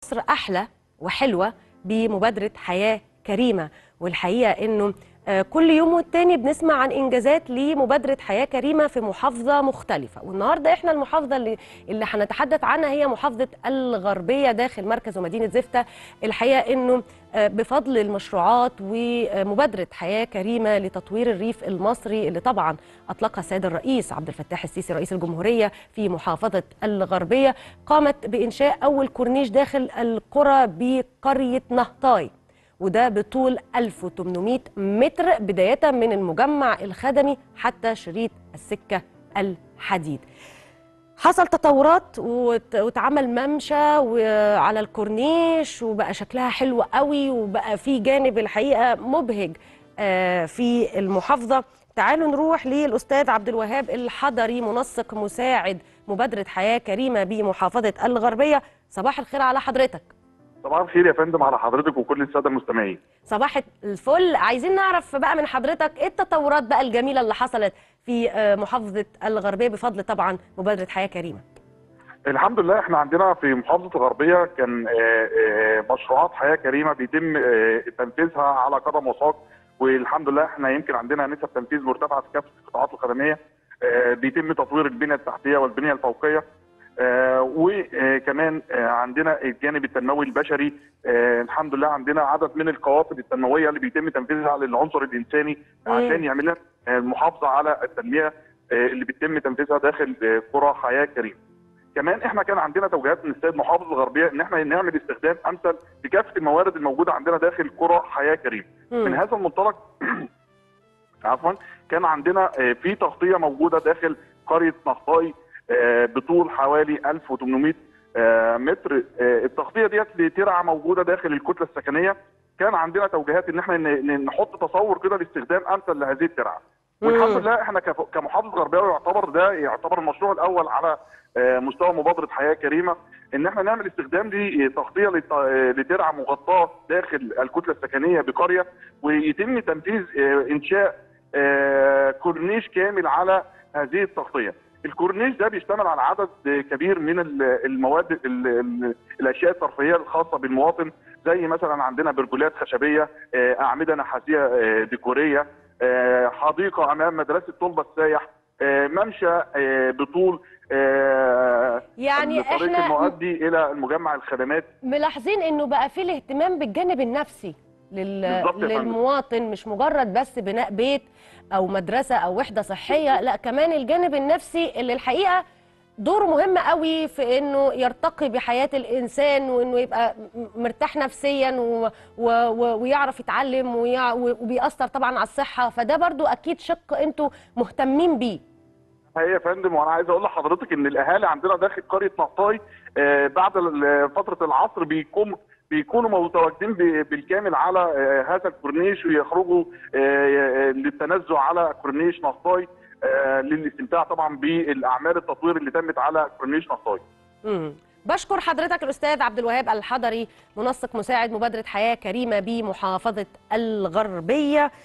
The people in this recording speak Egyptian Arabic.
مصر احلى وحلوه بمبادره حياه كريمه والحقيقه انه آه، كل يوم والتاني بنسمع عن انجازات لمبادره حياه كريمه في محافظه مختلفه والنهارده احنا المحافظه اللي اللي هنتحدث عنها هي محافظه الغربيه داخل مركز ومدينه زفته الحقيقه انه آه، بفضل المشروعات ومبادره حياه كريمه لتطوير الريف المصري اللي طبعا اطلقها السيد الرئيس عبد الفتاح السيسي رئيس الجمهوريه في محافظه الغربيه قامت بانشاء اول كورنيش داخل القرى بقريه نهطاي وده بطول 1800 متر بداية من المجمع الخدمي حتى شريط السكة الحديد حصل تطورات وت- واتعمل ممشى وعلى الكورنيش وبقى شكلها حلو قوي وبقى في جانب الحقيقة مبهج آه، في المحافظة تعالوا نروح للأستاذ عبد الوهاب الحضري منسق مساعد مبادرة حياة كريمة بمحافظة الغربية صباح الخير على حضرتك صباح الخير يا فندم على حضرتك وكل الساده المستمعين صباح الفل عايزين نعرف بقى من حضرتك ايه التطورات بقى الجميله اللي حصلت في آه، محافظه الغربيه بفضل طبعا مبادره حياه كريمه الحمد لله احنا عندنا في محافظه الغربيه كان آه، آه، مشروعات حياه كريمه بيتم آه، تنفيذها على قدم وساق والحمد لله احنا يمكن عندنا نسب تنفيذ مرتفعه في كافه القطاعات الخدميه آه، بيتم تطوير البنيه التحتيه والبنيه الفوقيه آه، وكمان آه، عندنا الجانب التنموي البشري آه، الحمد لله عندنا عدد من القوافل التنمويه اللي بيتم تنفيذها للعنصر الانساني مم. عشان يعمل لنا آه، المحافظه على التنميه آه، اللي بيتم تنفيذها داخل آه، قرى حياه كريمه. كمان احنا كان عندنا توجيهات من السيد محافظ الغربيه ان احنا نعمل استخدام امثل لكافه الموارد الموجوده عندنا داخل قرى حياه كريمه. من مم. هذا المنطلق عفوا كان عندنا آه، في تغطيه موجوده داخل قريه نهطاي آه، بطول حوالي 1800 آه، متر آه، التغطيه ديت لترعه موجوده داخل الكتله السكنيه كان عندنا توجيهات ان احنا ن- ن- نحط تصور كده لاستخدام امثل لهذه الترعه والحمد مم. لله احنا كف- كمحافظه غربيه يعتبر ده يعتبر المشروع الاول على آه، مستوى مبادره حياه كريمه ان احنا نعمل استخدام لتغطيه لت- آه، لترعه مغطاه داخل الكتله السكنيه بقريه ويتم تنفيذ آه، انشاء آه، كورنيش كامل على هذه التغطيه. الكورنيش ده بيشتمل على عدد آه، كبير من ال- المواد ال- ال- الاشياء الترفيهيه الخاصه بالمواطن زي مثلا عندنا برجولات خشبيه آه، اعمده نحاسيه آه، ديكوريه آه، حديقه امام مدرسه طلبه السايح آه، ممشى آه، بطول آه، يعني الطريق احنا المؤدي الى المجمع الخدمات ملاحظين انه بقى في الاهتمام بالجانب النفسي لل... بالظبط يا فندم. للمواطن مش مجرد بس بناء بيت او مدرسه او وحده صحيه لا كمان الجانب النفسي اللي الحقيقه دوره مهم قوي في انه يرتقي بحياه الانسان وانه يبقى م- مرتاح نفسيا و... و... و... ويعرف يتعلم ويع... وبيأثر طبعا على الصحه فده برضو اكيد شق انتوا مهتمين بيه هي يا فندم وانا عايز اقول لحضرتك ان الاهالي عندنا داخل قريه نقطاي آه، بعد ال- فتره العصر بيكون بيكونوا متواجدين ب- بالكامل على آه، هذا الكورنيش ويخرجوا آه، آه، للتنزه على كورنيش نقطاي آه، للاستمتاع طبعا بالاعمال التطوير اللي تمت على كورنيش نقطاي مم. بشكر حضرتك الاستاذ عبد الوهاب الحضري منسق مساعد مبادره حياه كريمه بمحافظه الغربيه